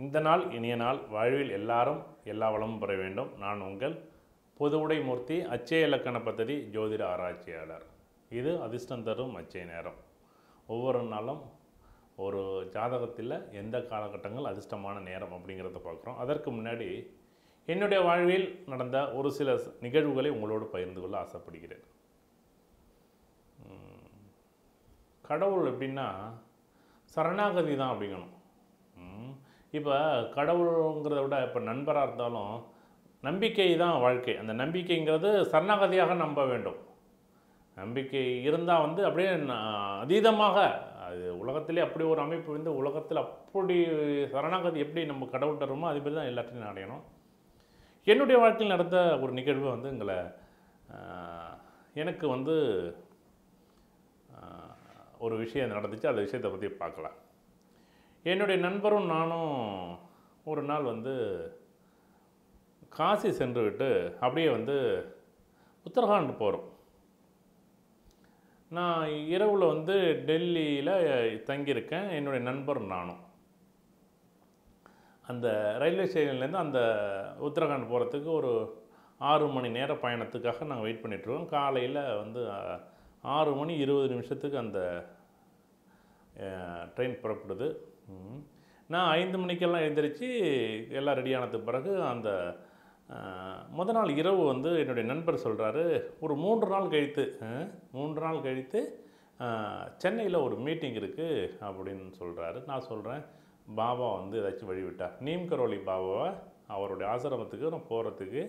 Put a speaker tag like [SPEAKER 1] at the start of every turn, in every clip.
[SPEAKER 1] இந்த நாள் இனிய நாள் வாழ்வில் எல்லாரும் எல்லா வளமும் பெற வேண்டும் நான் உங்கள் புதுவுடை மூர்த்தி அச்சய இலக்கண பദ്ധதி ஜோதிட ஆராய்ச்சியாளர் இது அதிர்ஷ்டம் தரும் அச்சய நேரம் ஒவ்வொரு நாளும் ஒரு ஜாதகத்தில் எந்த காலகட்டங்கள் அதிர்ஷ்டமான நேரம் அப்படிங்கிறத பார்க்குறோம் அதற்கு முன்னாடி என்னுடைய வாழ்வில் நடந்த ஒரு சில ச- நிகழ்வுகளை உங்களோடு பகிர்ந்து கொள்ள ஆசைப்படுகிறேன் உம், கடவுள் எப்படின்னா சரணாகதி தான் அப்படிங்கணும் இப்போ கடவுளுங்கிறத விட இப்போ நண்பராக இருந்தாலும் நம்பிக்கை தான் வாழ்க்கை அந்த நம்பிக்கைங்கிறது சரணாகதியாக நம்ப வேண்டும் நம்பிக்கை இருந்தால் வந்து அப்படியே ந- அதீதமாக அது உலகத்திலே அப்படி ஒரு அமைப்பு வந்து உலகத்தில் அப்படி சரணாகதி எப்படி நம்ம கடவுள் தருமோ அது மாதிரி தான் எல்லாத்தையும் அடையணும் என்னுடைய வாழ்க்கையில் நடந்த ஒரு நிகழ்வு வந்து எங்களை ஆஹ், எனக்கு வந்து ஆஹ், ஒரு விஷயம் நடந்துச்சு அந்த விஷயத்தை பற்றி பார்க்கலாம் என்னுடைய நண்பரும் நானும் ஒரு நாள் வந்து காசி சென்று விட்டு அப்படியே வந்து உத்தரகாண்ட் போகிறோம் நான் இரவில் வந்து டெல்லியில் தங்கியிருக்கேன் என்னுடைய நண்பர் நானும் அந்த ரயில்வே ஸ்டேஷன்லேருந்து அந்த உத்தரகாண்ட் போகிறதுக்கு ஒரு ஆறு மணி நேர பயணத்துக்காக நாங்கள் வெயிட் பண்ணிகிட்ருக்கோம் காலையில் வந்து அஹ், ஆறு மணி இருபது நிமிஷத்துக்கு அந்த ட்ரெயின் புறப்படுது ம். நான் ஐந்து மணிக்கெல்லாம் எழுந்திரிச்சு எல்லாம் ரெடியானதுக்கு பிறகு அந்த அஹ், முத நாள் இரவு வந்து என்னுடைய நண்பர் சொல்கிறாரு ஒரு மூன்று நாள் கழித்து அஹ், மூன்று நாள் கழித்து சென்னையில் ஒரு மீட்டிங் இருக்குது அப்படின்னு சொல்கிறாரு நான் சொல்கிறேன் பாபா வந்து ஏதாச்சும் வழிவிட்டா நீம் கரோலி பாபாவை அவருடைய ஆசிரமத்துக்கு நான் போகிறதுக்கு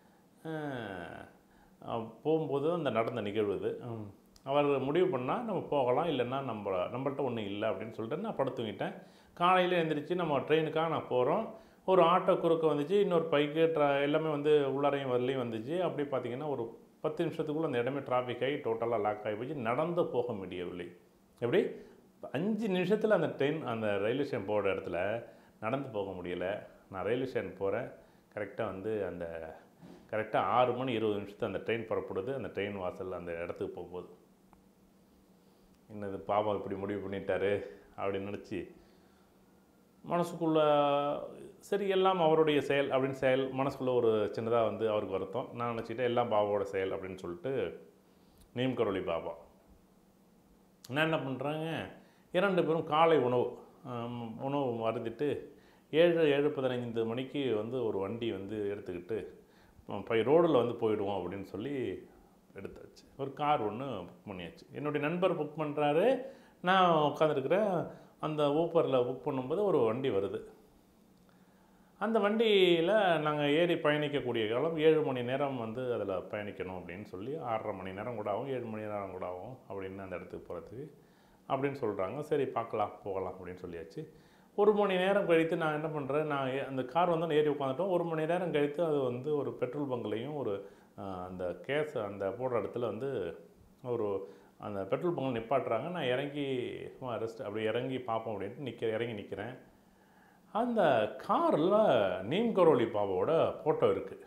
[SPEAKER 1] போகும்போது அந்த நடந்த நிகழ்வு இது ம். அவர் முடிவு பண்ணால் நம்ம போகலாம் இல்லைன்னா நம்ம நம்மள்ட்ட ஒன்றும் இல்லை அப்படின்னு சொல்லிட்டு நான் படுத்து தூங்கிட்டேன் காலையில் எழுந்திரிச்சு நம்ம ட்ரெயினுக்காக நான் போகிறோம் ஒரு ஆட்டோ குறுக்க வந்துச்சு இன்னொரு பைக்கு ட்ரா எல்லாமே வந்து உள்ளாரையும் வரலையும் வந்துச்சு அப்படி பார்த்தீங்கன்னா ஒரு பத்து நிமிஷத்துக்குள்ளே அந்த இடமே டிராஃபிக் ஆகி டோட்டலாக லாக் ஆகி போச்சு நடந்து போக முடியவில்லை எப்படி அஞ்சு நிமிஷத்தில் அந்த ட்ரெயின் அந்த ரயில்வே ஸ்டேஷன் போகிற இடத்துல நடந்து போக முடியலை நான் ரயில்வே ஸ்டேஷன் போகிறேன் கரெக்டாக வந்து அந்த கரெக்டாக ஆறு மணி இருபது நிமிஷத்து அந்த ட்ரெயின் புறப்படுது அந்த ட்ரெயின் வாசல் அந்த இடத்துக்கு போகும்போது என்னது பாபா இப்படி முடிவு பண்ணிட்டாரு அப்படின்னு நினச்சி மனசுக்குள்ள சரி எல்லாம் அவருடைய செயல் அப்படின்னு செயல் மனசுக்குள்ளே ஒரு சின்னதாக வந்து அவருக்கு வருத்தம் நான் நினச்சிட்டேன் எல்லாம் பாபாவோட செயல் அப்படின்னு சொல்லிட்டு நீம் கரோலி பாபா நான் என்ன பண்ணுறேங்க இரண்டு பேரும் காலை உணவு ஆம், உணவு மருந்திட்டு ஏழு ஏழு பதினைந்து மணிக்கு வந்து ஒரு வண்டி வந்து எடுத்துக்கிட்டு போய் ரோடில் வந்து போயிடுவோம் அப்படின்னு சொல்லி எடுத்தாச்சு ஒரு கார் ஒன்று புக் பண்ணியாச்சு என்னுடைய நண்பர் புக் பண்ணுறாரு நான் உட்காந்துருக்கிறேன் அந்த ஊப்பரில் புக் பண்ணும்போது ஒரு வண்டி வருது அந்த வண்டியில் நாங்கள் ஏறி பயணிக்கக்கூடிய காலம் ஏழு மணி நேரம் வந்து அதில் பயணிக்கணும் அப்படின்னு சொல்லி ஆறரை மணி நேரம் கூட ஆகும் ஏழு மணி நேரம் கூட ஆகும் அப்படின்னு அந்த இடத்துக்கு போகிறதுக்கு அப்படின்னு சொல்கிறாங்க சரி பார்க்கலாம் போகலாம் அப்படின்னு சொல்லியாச்சு ஒரு மணி நேரம் கழித்து நான் என்ன பண்ணுறேன் நான் ஏ- அந்த கார் வந்து நான் ஏறி உட்காந்துட்டோம் ஒரு மணி நேரம் கழித்து அது வந்து ஒரு பெட்ரோல் பங்க்லேயும் ஒரு ஆஹ், அந்த கேஸ் அந்த போடுற இடத்துல வந்து ஒரு அந்த பெட்ரோல் பங்க் நிப்பாட்டுறாங்க நான் இறங்கி ரெஸ்ட் அப்படி இறங்கி பார்ப்போம் அப்படின்ட்டு நிற்க இறங்கி நிற்கிறேன் அந்த காரில் நீம் கரோலி பாபாவோட ஃபோட்டோ இருக்குது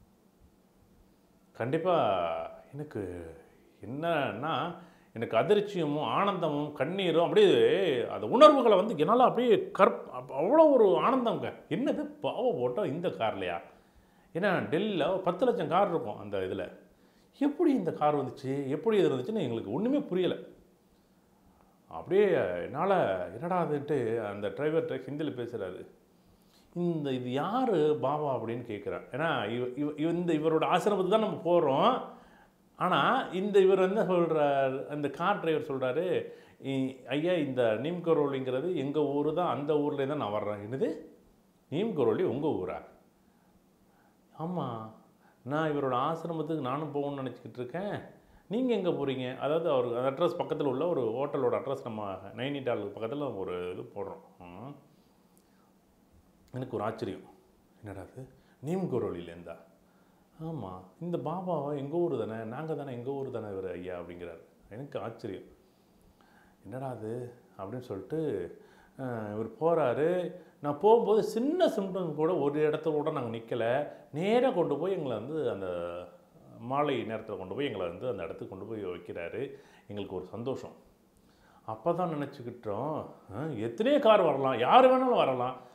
[SPEAKER 1] கண்டிப்பாக எனக்கு என்னன்னா எனக்கு அதிர்ச்சியமும் ஆனந்தமும் கண்ணீரும் அப்படியே அந்த உணர்வுகளை வந்து என்னால் அப்படியே கற் அவ்வளோ ஒரு ஆனந்தங்க என்னது பாவ போட்டோ இந்த கார்லையா ஏன்னா டெல்லியில் பத்து லட்சம் கார் இருக்கும் அந்த இதில் எப்படி இந்த கார் வந்துச்சு எப்படி இது இருந்துச்சுன்னு எங்களுக்கு ஒன்றுமே புரியலை அப்படியே என்னால் என்னடா அதுன்ட்டு அந்த டிரைவர்கிட்ட ஹிந்தியில் பேசுகிறாரு இந்த இது யார் பாபா அப்படின்னு கேட்குறேன் ஏன்னா இவ இவ இவ- இந்த இவரோட ஆசிரமத்துக்கு தான் நம்ம போகிறோம் ஆனால் இந்த இவர் என்ன சொல்கிறார் அந்த கார் டிரைவர் சொல்கிறாரு ஐயா இந்த நீம் கரோலிங்கிறது எங்கள் ஊர் தான் அந்த ஊர்லேயே தான் நான் வர்றேன் என்னது நீம் கரோலி உங்கள் ஊரா ஆமாம் நான் இவரோட ஆசிரமத்துக்கு நானும் போகணும்னு நினச்சிக்கிட்டு இருக்கேன் நீங்கள் எங்கே போகிறீங்க அதாவது அவர் அந்த அட்ரஸ் பக்கத்தில் உள்ள ஒரு ஹோட்டலோட அட்ரஸ் நம்ம நைனிடாலுக்கு பக்கத்தில் ஒரு இது போடுறோம் ம். எனக்கு ஒரு ஆச்சரியம் என்னடா அது நீம் கோரோலிலேருந்தா ஆமாம் இந்த பாபாவை எங்கள் ஊர் தானே நாங்கள் தானே எங்கள் ஊர் தானே இவர் ஐயா அப்படிங்கிறார் எனக்கு ஆச்சரியம் என்னடா அது அப்படின்னு சொல்லிட்டு அஹ், இவர் போகிறாரு நான் போகும்போது சின்ன சிம்டம் கூட ஒரு இடத்துல கூட நாங்கள் நிற்கலை நேராக கொண்டு போய் எங்களை வந்து அந்த மாலை நேரத்தில் கொண்டு போய் எங்களை வந்து அந்த இடத்துக்கு கொண்டு போய் வைக்கிறாரு எங்களுக்கு ஒரு சந்தோஷம் அப்போ தான் நினச்சிக்கிட்டோம் எத்தனையோ கார் வரலாம் யார் வேணாலும் வரலாம்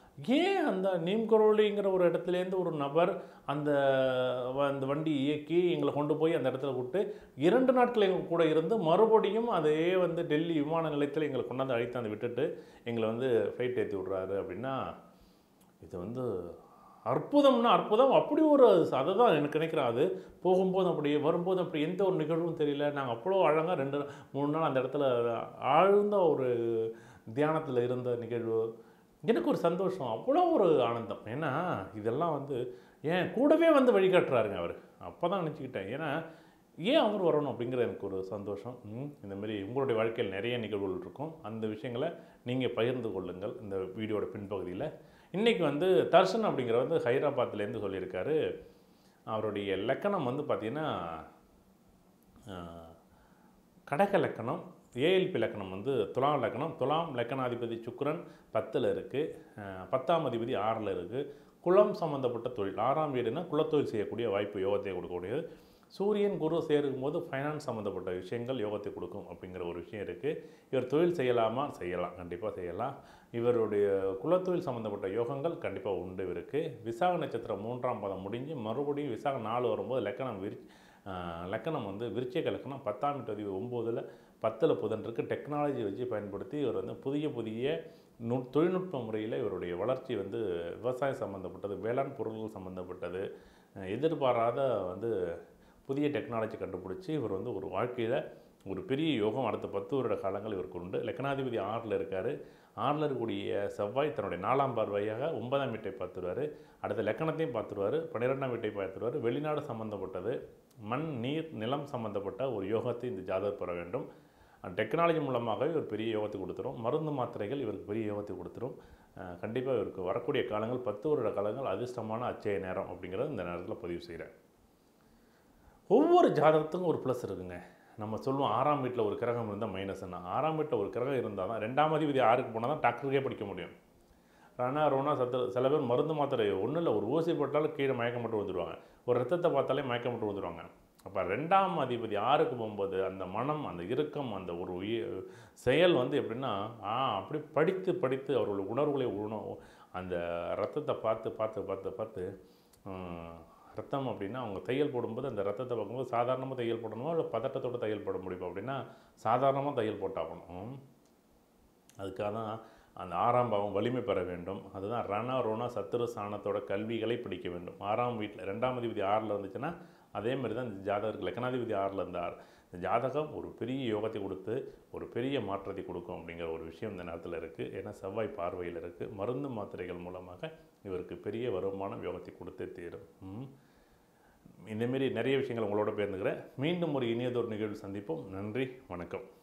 [SPEAKER 1] ஏன் அந்த நீம்கரோலிங்கிற ஒரு இடத்துலேருந்து ஒரு நபர் அந்த வ- அந்த வண்டி இயக்கி எங்களை கொண்டு போய் அந்த இடத்துல விட்டு இரண்டு நாட்கள் எங்கள் கூட இருந்து மறுபடியும் அதே வந்து டெல்லி விமான நிலையத்தில் எங்களை கொண்டாந்து அழைத்தாந்து விட்டுட்டு எங்களை வந்து ஃப்ளைட் ஏற்றி விட்றாரு அப்படின்னா இது வந்து அற்புதம்னா அற்புதம் அப்படி ஒரு அதை தான் எனக்கு நினைக்கிறேன் அது போகும்போது அப்படி வரும்போது அப்படி எந்த ஒரு நிகழ்வும் தெரியல நாங்கள் அவ்வளோ அழகாக ரெண்டு மூணு நாள் அந்த இடத்துல ஆழ்ந்த ஒரு தியானத்தில் இருந்த நிகழ்வு எனக்கு ஒரு சந்தோஷம் அவ்வளோ ஒரு ஆனந்தம் ஏன்னா இதெல்லாம் வந்து ஏன் கூடவே வந்து வழிகாட்டுறாருங்க அவர் அப்போ தான் நினச்சிக்கிட்டேன் ஏன்னா ஏன் அவர் வரணும் அப்படிங்கிற எனக்கு ஒரு சந்தோஷம் ம், இந்த மாதிரி உங்களுடைய வாழ்க்கையில் நிறைய நிகழ்வுகள் இருக்கும் அந்த விஷயங்களை நீங்கள் பகிர்ந்து கொள்ளுங்கள் இந்த வீடியோட பின்பகுதியில் இன்றைக்கி வந்து தர்ஷன் அப்படிங்கிற வந்து ஹைதராபாத்லேருந்து சொல்லியிருக்காரு அவருடைய லக்கணம் வந்து பார்த்திங்கன்னா கடக லக்கணம் ஏஎல்பி லக்கணம் வந்து துலாம் லக்கணம் துலாம் லக்கணாதிபதி சுக்கிரன் பத்தில் இருக்குது பத்தாம் அதிபதி ஆறில் இருக்குது குலம் சம்மந்தப்பட்ட தொழில் ஆறாம் வீடுனா குலத்தொழில் செய்யக்கூடிய வாய்ப்பு யோகத்தை கொடுக்கக்கூடியது சூரியன் குரு சேருக்கும் போது ஃபைனான்ஸ் சம்மந்தப்பட்ட விஷயங்கள் யோகத்தை கொடுக்கும் அப்படிங்கிற ஒரு விஷயம் இருக்குது இவர் தொழில் செய்யலாமா செய்யலாம் கண்டிப்பாக செய்யலாம் இவருடைய குலத்தொழில் சம்மந்தப்பட்ட யோகங்கள் கண்டிப்பாக உண்டு இவருக்கு விசாக நட்சத்திரம் மூன்றாம் பதம் முடிஞ்சு மறுபடியும் விசாக நாலு வரும்போது லக்கணம் விரி ஆஹ் லக்கணம் வந்து விருச்சிக லக்கணம் பத்தாம் வீட்டு பதிவு ஒம்போதில் பத்தில் புதன் இருக்கு டெக்னாலஜி வச்சு பயன்படுத்தி இவர் வந்து புதிய புதிய நு தொழில்நுட்ப முறையில் இவருடைய வளர்ச்சி வந்து விவசாயம் சம்மந்தப்பட்டது வேளாண் பொருள்கள் சம்மந்தப்பட்டது அஹ் எதிர்பாராத வந்து புதிய டெக்னாலஜி கண்டுபிடிச்சி இவர் வந்து ஒரு வாழ்க்கையில் ஒரு பெரிய யோகம் அடுத்த பத்து வருட காலங்கள் இவருக்கு உண்டு லக்னாதிபதி ஆறில் இருக்கார் ஆறில் இருக்கக்கூடிய செவ்வாய் தன்னுடைய நாலாம் பார்வையாக ஒன்பதாம் வீட்டை பார்த்துருவார் அடுத்த லக்கணத்தையும் பார்த்துருவார் பன்னிரெண்டாம் வீட்டை பார்த்துருவார் வெளிநாடு சம்மந்தப்பட்டது மண் நீர் நிலம் சம்மந்தப்பட்ட ஒரு யோகத்தை இந்த ஜாதகர் பெற வேண்டும் டெக்னாலஜி மூலமாகவே ஒரு பெரிய யோகத்தை கொடுத்துரும் மருந்து மாத்திரைகள் இவருக்கு பெரிய யோகத்தை கொடுத்துரும் கண்டிப்பாக இவருக்கு வரக்கூடிய காலங்கள் பத்து வருட காலங்கள் அதிர்ஷ்டமான அச்சய நேரம் அப்படிங்கிறத இந்த நேரத்தில் பதிவு செய்கிறேன் ஒவ்வொரு ஜாதகத்துக்கும் ஒரு ப்ளஸ் இருக்குங்க நம்ம சொல்லுவோம் ஆறாம் வீட்டில் ஒரு கிரகம் இருந்தால் மைனஸ்னா ஆறாம் வீட்டில் ஒரு கிரகம் இருந்தால் தான் ரெண்டாம் அதிபதி ஆறுக்கு போனால் தான் டாக்டருக்கே படிக்க முடியும் ரணா ரோனா சத்து சில பேர் மருந்து மாத்திரை ஒன்றும் இல்லை ஒரு ஊசி போட்டாலும் கீழே மயக்கம் மட்டும் வந்துடுவாங்க ஒரு ரத்தத்தை பார்த்தாலே மயக்கம் மட்டும் வந்துடுவாங்க அப்போ ரெண்டாம் அதிபதி ஆறுக்கு போகும்போது அந்த மனம் அந்த இறுக்கம் அந்த ஒரு உயி- செயல் வந்து எப்படின்னா ஆ அப்படி படித்து படித்து அவர்களுடைய உணர்வுகளை உணவு அந்த ரத்தத்தை பார்த்து பார்த்து பார்த்து பார்த்து ஹம், ரத்தம் அப்படின்னா அவங்க தையல் போடும்போது அந்த ரத்தத்தை பார்க்கும்போது சாதாரணமாக தையல் போடணுமா இல்லை பதட்டத்தோட தையல் போட முடியுமா அப்படின்னா சாதாரணமாக தையல் போட்டாகணும் அதுக்காக தான் அந்த ஆறாம் பாவம் வலிமை பெற வேண்டும் அதுதான் ரண ரோண சத்துரு சாணத்தோட கல்விகளை படிக்க வேண்டும் ஆறாம் வீட்டில் ரெண்டாம் அதிபதி ஆறில் இருந்துச்சுன்னா அதே மாதிரி தான் இந்த ஜாதகருக்கு லக்னாதிபதி ஆறில் இருந்தார் இந்த ஜாதகம் ஒரு பெரிய யோகத்தை கொடுத்து ஒரு பெரிய மாற்றத்தை கொடுக்கும் அப்படிங்கிற ஒரு விஷயம் இந்த நேரத்தில் இருக்குது ஏன்னா செவ்வாய் பார்வையில் இருக்குது மருந்து மாத்திரைகள் மூலமாக இவருக்கு பெரிய வருமானம் யோகத்தை கொடுத்தே தீரும் ம். இந்தமாரி நிறைய விஷயங்கள் உங்களோட பேர்ந்துக்கிறேன் மீண்டும் ஒரு இனியதொரு நிகழ்வு சந்திப்போம் நன்றி வணக்கம்